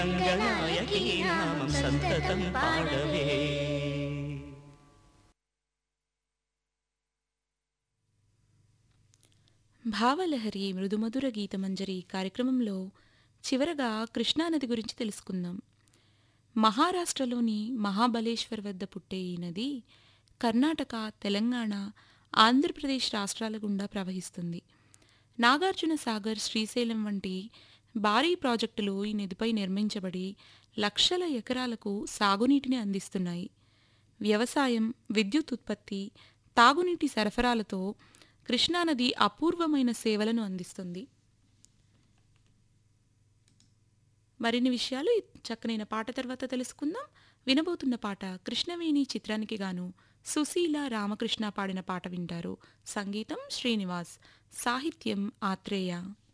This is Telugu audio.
మంగళాయకీ నామం సంతతం పాడవే భావలహరి మృదుమధుర గీతమంజరి కార్యక్రమంలో చివరగా కృష్ణానది గురించి తెలుసుకుందాం మహారాష్ట్రలోని మహాబలేశ్వర్ వద్ద పుట్టే ఈ నది కర్ణాటక తెలంగాణ ఆంధ్రప్రదేశ్ రాష్ట్రాల గుండా ప్రవహిస్తుంది నాగార్జున సాగర్ శ్రీశైలం వంటి భారీ ప్రాజెక్టులు ఈ నదిపై నిర్మించబడి లక్షల ఎకరాలకు సాగునీటిని అందిస్తున్నాయి వ్యవసాయం విద్యుత్ ఉత్పత్తి తాగునీటి సరఫరాలతో కృష్ణానది అపూర్వమైన సేవలను అందిస్తుంది మరిన్ని విషయాలు ఈ చక్కనైన పాట తర్వాత తెలుసుకుందాం వినబోతున్న పాట కృష్ణవేణి చిత్రానికి గాను సుశీల రామకృష్ణ పాడిన పాట వింటారు సంగీతం శ్రీనివాస్ సాహిత్యం ఆత్రేయ